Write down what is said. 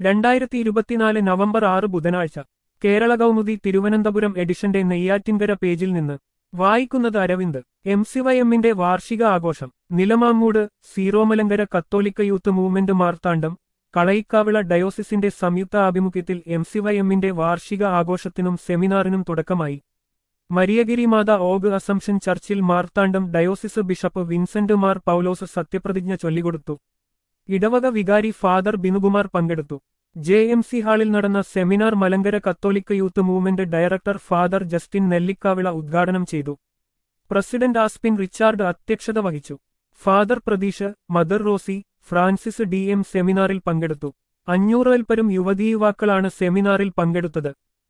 രണ്ടായിരത്തി ഇരുപത്തിനാല് നവംബർ ആറ് ബുധനാഴ്ച കേരള കൗമുദി തിരുവനന്തപുരം എഡിഷന്റെ നെയ്യാറ്റിൻകര പേജിൽ നിന്ന് വായിക്കുന്നത് അരവിന്ദ് എം സി വൈ എമ്മിന്റെ വാർഷിക ആഘോഷം നിലമാമ്മൂട് സീറോമലങ്കര കത്തോലിക്ക യൂത്ത് മൂവ്മെന്റ് മാർത്താണ്ഡം കളയിക്കാവിള ഡയോസിസിന്റെ സംയുക്ത ആഭിമുഖ്യത്തിൽ എം സി വൈ എമ്മിന്റെ വാർഷിക ആഘോഷത്തിനും സെമിനാറിനും തുടക്കമായി മരിയഗിരി മാത ഓഗ് അസംഷൻ ചർച്ചിൽ Marthandam diocese bishop Vincent Mar Paulose സത്യപ്രതിജ്ഞ ചൊല്ലിക്കൊടുത്തു ഇടവക വികാരി ഫാദർ ബിനുകുമാർ പങ്കെടുത്തു ജെ എം സി ഹാളിൽ നടന്ന സെമിനാർ മലങ്കര കത്തോലിക്ക youth movement director father Justin Nellikkavila ഉദ്ഘാടനം ചെയ്തു പ്രസിഡന്റ് ആസ്പിൻ റിച്ചാർഡ് അധ്യക്ഷത വഹിച്ചു father Pratheesh mother Rosy Francis D M സെമിനാറിൽ പങ്കെടുത്തു അഞ്ഞൂറിൽപ്പരം യുവതീ യുവാക്കളാണ് സെമിനാറിൽ പങ്കെടുത്തത്